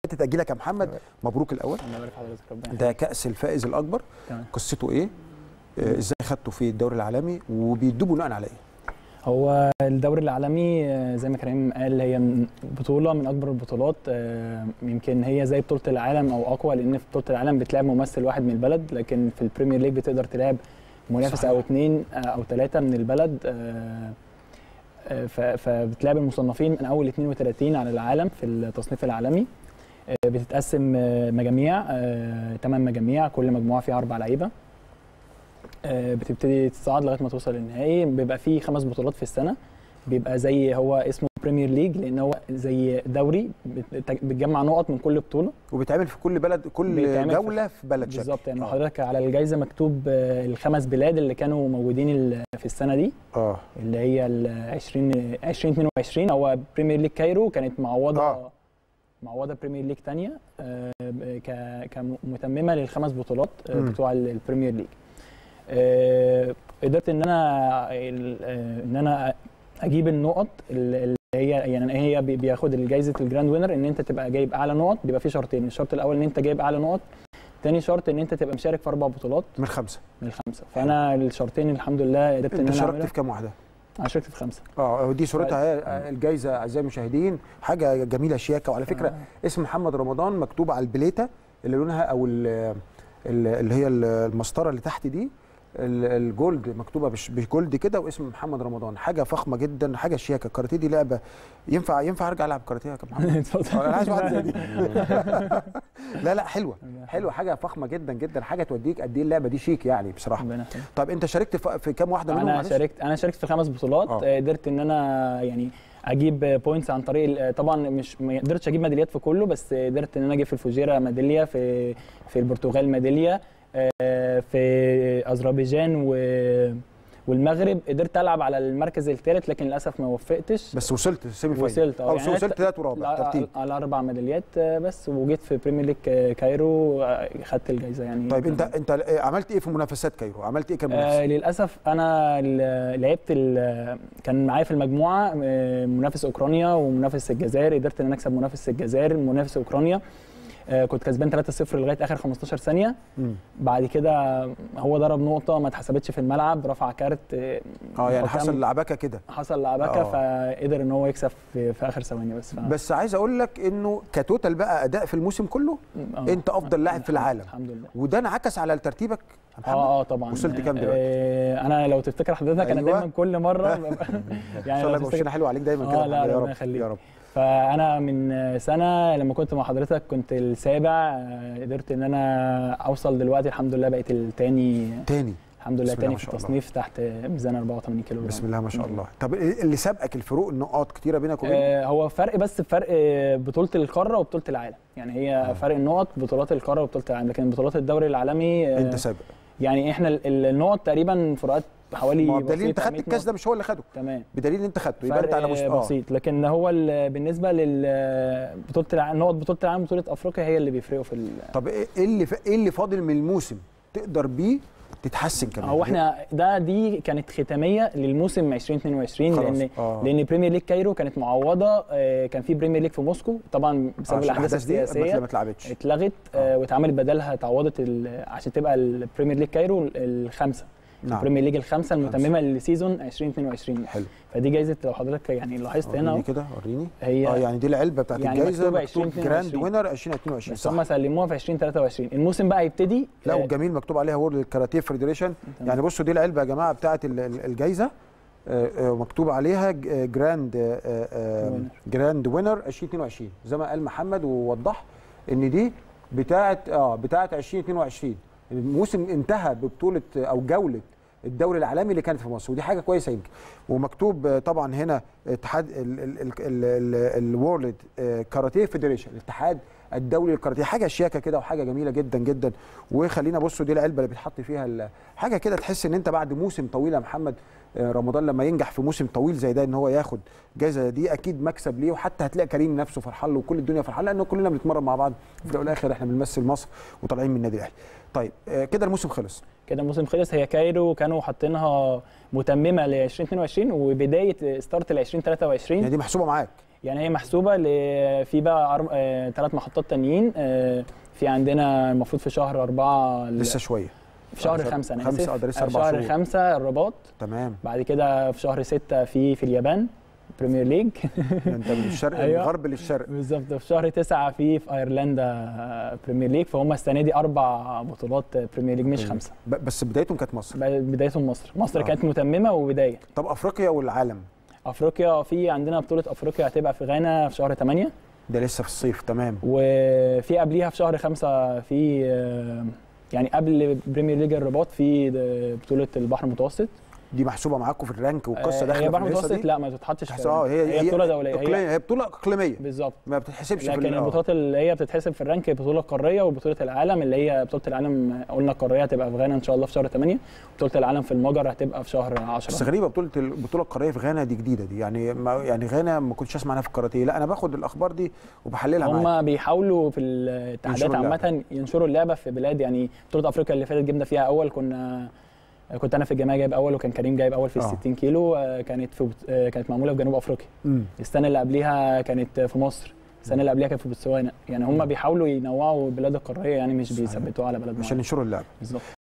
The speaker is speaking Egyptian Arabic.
حته اجيلك يا محمد مبروك الاول الله يبارك في حضرتك ربنا ده كاس الفائز الاكبر تمام. قصته ايه آه، ازاي خدته في الدوري العالمي وبيدوا بناء على ايه هو الدوري العالمي آه، زي ما كريم قال هي من- بطولة من أكبر البطولات آه، يمكن هي زي بطولة العالم أو أقوى لأن في بطولة العالم بتلعب ممثل واحد من البلد لكن في البريمير ليج بتقدر تلعب منافس صحيح. أو اتنين آه، أو ثلاثة من البلد آه، آه، ف- فبتلعب المصنفين من أول 32 على العالم في التصنيف العالمي آه، بتتقسم آه، مجاميع ثمان مجاميع كل مجموعة فيها أربع لعيبة آه، بتبتدي تصعد لغايه ما توصل للنهائي بيبقى فيه خمس بطولات في السنه بيبقى زي هو اسمه بريمير ليج لان هو زي دوري بت- بتجمع نقط من كل بطوله وبيتعمل في كل بلد كل بيتعمل في- جوله في بلد شكل بالظبط يعني آه. حضرتك على الجائزه مكتوب آه، الخمس بلاد اللي كانوا موجودين ال- في السنه دي اه اللي هي ال 20 2022 هو بريمير ليج كايرو كانت معوضه آه. معوضه بريمير ليج ثانيه كمتممه للخمس بطولات آه، مم. بتوع البريمير ليج آه، قدرت ان انا ال- آه، ان انا اجيب النقط اللي هي يعني هي بي- بياخد الجائزه الجراند وينر ان انت تبقى جايب اعلى نقط بيبقى في شرطين الشرط الاول ان انت جايب اعلى نقط تاني شرط ان انت تبقى مشارك في اربع بطولات من خمسه من الخمسه فانا الشرطين الحمد لله قدرت ان انت انا شاركت اعملها في كام واحده؟ انا شاركت في خمسه اه ودي صورتها هي الجائزه اعزائي المشاهدين حاجه جميله شياكه وعلى فكره اسم محمد رمضان مكتوب على البليته اللي لونها او ال- ال- اللي هي المسطره اللي تحت دي ال- الجولد مكتوبه بش- بجولد كده واسم محمد رمضان حاجه فخمه جدا حاجه شياكه الكاراتيه دي لعبه ينفع ينفع ارجع العب كاراتيه يا كابتن محمد اتفضل انا عايز واحده زي دي لا لا حلوه حلوه حاجه فخمه جدا جدا حاجه توديك قد ايه اللعبه دي شيك يعني بصراحه ربنا يخليك. طب انت شاركت في في كام واحده منهم انا معلش؟ شاركت انا شاركت في خمس بطولات آه. آه. قدرت ان انا يعني اجيب بوينتس عن طريق ال- طبعا مش ما قدرتش اجيب ميداليات في كله بس قدرت ان انا اجيب في الفوجيرا ميداليه في في البرتغال ميداليه آه، في اذربيجان و والمغرب قدرت العب على المركز الثالث لكن للاسف ما وفقتش بس وصلت سيمي فاينل وصلت او يعني وصلت أنا ثالث ورابع على- ترتيب على اربع ميداليات آه، بس وجيت في بريمير ليج آه، كايرو آه، خدت الجائزه يعني طيب انت انت عملت ايه في منافسات كايرو؟ عملت ايه آه كمنافس؟ للاسف انا ال- لعبت ال- كان معايا في المجموعه آه، منافس اوكرانيا ومنافس الجزائر قدرت ان انا اكسب منافس الجزائر منافس اوكرانيا آه، كنت كسبان 3-0 لغايه اخر 15 ثانيه مم. بعد كده هو ضرب نقطه ما اتحسبتش في الملعب رفع كارت آه، اه يعني حكام- حصل لعبكه كده حصل لعبكه آه. فقدر ان هو يكسب في, في اخر ثواني بس ف... بس عايز اقول لك انه كتوتال بقى اداء في الموسم كله آه. انت افضل لاعب في العالم الحمد لله وده انعكس على ترتيبك يا محمد اه اه طبعا وصلت كام دلوقتي؟ آه انا لو تفتكر حضرتك انا أيوة. دايما كل مره ببقى- ان يعني شاء الله لو يبقى تفتكر- وشنا حلو عليك دايما آه، كده يا لا، محمد، يا ربنا رب يخليك. يا رب فانا من سنه لما كنت مع حضرتك كنت السابع آه، قدرت ان انا اوصل دلوقتي الحمد لله بقيت الثاني تاني الحمد لله بسم الله تاني ما في شاء الله. التصنيف تحت ميزان 84 كيلو جرام بسم الله ما شاء الله طب اللي سابقك الفروق النقاط كتيره بينك وبين آه هو فرق بس فرق آه، بطوله القاره وبطوله العالم يعني هي آه. فرق النقط بطولات القاره وبطوله العالم لكن بطولات الدوري العالمي آه، انت سابق يعني احنا ال- ال- النقط تقريبا فروقات حوالي ما هو بدليل انت بسيطة، خدت 100 الكاس ده نقطة. مش هو اللي خده تمام بدليل ان انت خدته يبقى انت على فرق مستوى بسيط لكن هو ال- بالنسبه لل بطوله العالم نقط بطوله العالم بطوله افريقيا هي اللي بيفرقوا في ال... طب ايه إيه اللي ف- ايه اللي فاضل من الموسم تقدر بيه تتحسن كمان هو احنا ده دي كانت ختاميه للموسم 2022 خلاص. لان آه. لان بريمير ليج كايرو كانت معوضه آه، كان في بريمير ليج في موسكو طبعا بسبب عشان الاحداث دي السياسيه ما اتلعبتش اتلغت آه، واتعملت بدلها اتعوضت ال- عشان تبقى البريمير ليج كايرو الخامسه نعم البريمير ليج الخامسه المتممه للسيزون 2022 حلو فدي جايزه لو حضرتك يعني لاحظت هنا وريني اهو كده وريني هي اه يعني دي العلبه بتاعت يعني الجائزه مكتوبة مكتوب 2022. جراند وينر 2022 بس صح هم سلموها في 2023 الموسم بقى هيبتدي لا آه، وجميل مكتوب عليها وورلد كاراتيه فيدريشن تمام. يعني بصوا دي العلبه يا جماعه بتاعت ال- ال- الجائزه آه، آه، مكتوب عليها ج- آه، جراند آه، آه، وينر. جراند وينر 2022 زي ما قال محمد ووضح ان دي بتاعت اه بتاعت 2022 الموسم انتهى ببطوله آه، او جوله الدوري العالمي اللي كانت في مصر ودي حاجه كويسه يمكن ومكتوب آه، طبعا هنا اتحاد الورلد كاراتيه فيدريشن الاتحاد الدولي للكاراتيه حاجه شياكه كده وحاجه جميله جدا جدا وخلينا بصوا دي العلبه اللي بيتحط فيها ال- حاجه كده تحس ان انت بعد موسم طويل يا محمد آه، رمضان لما ينجح في موسم طويل زي ده ان هو ياخد جايزه دي اكيد مكسب ليه وحتى هتلاقي كريم نفسه فرحان له وكل الدنيا فرحان لانه كلنا بنتمرن مع بعض في الاول والاخر احنا بنمثل مصر وطالعين من النادي الاهلي طيب آه، كده الموسم خلص كده الموسم خلص هي كايرو كانوا حاطينها متممه ل 2022 وبدايه ستارت ل 2023 يعني دي محسوبه معاك يعني هي محسوبه ل... في بقى ثلاث محطات تانيين آه، في عندنا المفروض في شهر أربعة ال- لسه شويه في شهر شهر خمسة أنا خمسة، آسف. آه، ده لسه آه، أربع شهر شهور. خمسة الرباط تمام بعد كده في شهر ستة في في اليابان بريمير ليج ده انت من الشرق من أيوة. الغرب للشرق بالظبط في شهر تسعة في في ايرلندا آه، بريمير ليج فهم السنه دي اربع بطولات آه، بريمير ليج مش بريمير. خمسه ب- بس بدايتهم كانت مصر ب- بدايتهم مصر مصر آه. كانت متممه وبدايه طب افريقيا والعالم افريقيا في عندنا بطوله افريقيا هتبقى في غانا في شهر 8 ده لسه في الصيف تمام وفي قبليها في شهر خمسة في آه، يعني قبل بريمير ليج الرباط في آه، بطولة البحر المتوسط دي محسوبه معاكم في الرانك والقصه آه، داخله هي في البحر القصة المتوسط دي؟ لا ما تتحطش تحس- في اه هي هي بطولة دولية إقليمية- هي هي بطوله اقليميه بالظبط ما بتتحسبش في لكن ال- آه. البطولات اللي هي بتتحسب في الرانك بطولة قارية وبطولة العالم اللي هي بطولة العالم قلنا القارية هتبقى في غانا ان شاء الله في شهر 8 بطولة العالم في المجر هتبقى في شهر بس 10 غريبه بطوله البطوله القاريه في غانا دي جديده دي يعني ما يعني غانا ما كنتش اسمع عنها في الكاراتيه لا انا باخد الاخبار دي وبحللها معاك هم بيحاولوا في الاتحادات ينشروا اللعبة. عامة ينشروا اللعبة في بلاد يعني بطولة افريقيا اللي فاتت جبنا فيها اول كنا كنت انا في الجماعه جايب اول وكان كريم جايب اول في ال آه. 60 كيلو آه، كانت في بت- آه، كانت معموله في جنوب افريقيا مم. السنه اللي قبليها كانت في مصر السنه اللي قبليها كانت في بوتسوانا يعني هم بيحاولوا ينوعوا البلاد القاريه يعني مش صحيح. بيثبتوها على بلد عشان معين ينشروا اللعبه بالظبط